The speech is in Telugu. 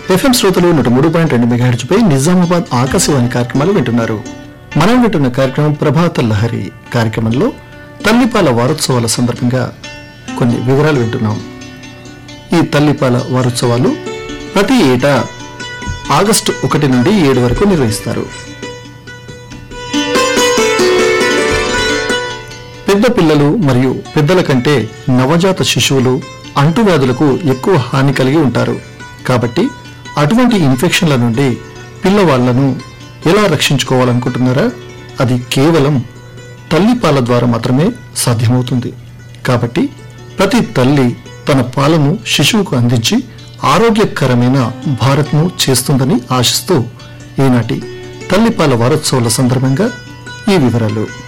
ఎఫ్ఎం శ్రోతలు నూట మూడు పాయింట్ రెండు మెగాహెడ్జ్ పై నిజామాబాద్ ఆకాశవాణి కార్యక్రమాలు వింటున్నారు మనం వింటున్న కార్యక్రమం ప్రభాత లహరి కార్యక్రమంలో తల్లిపాల వారోత్సవాల సందర్భంగా కొన్ని వివరాలు వింటున్నాం ఈ తల్లిపాల వారోత్సవాలు ప్రతి ఏటా ఆగస్టు ఒకటి నుండి ఏడు వరకు నిర్వహిస్తారు పెద్ద పిల్లలు మరియు పెద్దల కంటే నవజాత శిశువులు అంటువ్యాధులకు ఎక్కువ హాని కలిగి ఉంటారు కాబట్టి అటువంటి ఇన్ఫెక్షన్ల నుండి పిల్లవాళ్లను ఎలా రక్షించుకోవాలనుకుంటున్నారా అది కేవలం తల్లిపాల ద్వారా మాత్రమే సాధ్యమవుతుంది కాబట్టి ప్రతి తల్లి తన పాలను శిశువుకు అందించి ఆరోగ్యకరమైన భారత్ను చేస్తుందని ఆశిస్తూ ఈనాటి తల్లిపాల వారోత్సవాల సందర్భంగా ఈ వివరాలు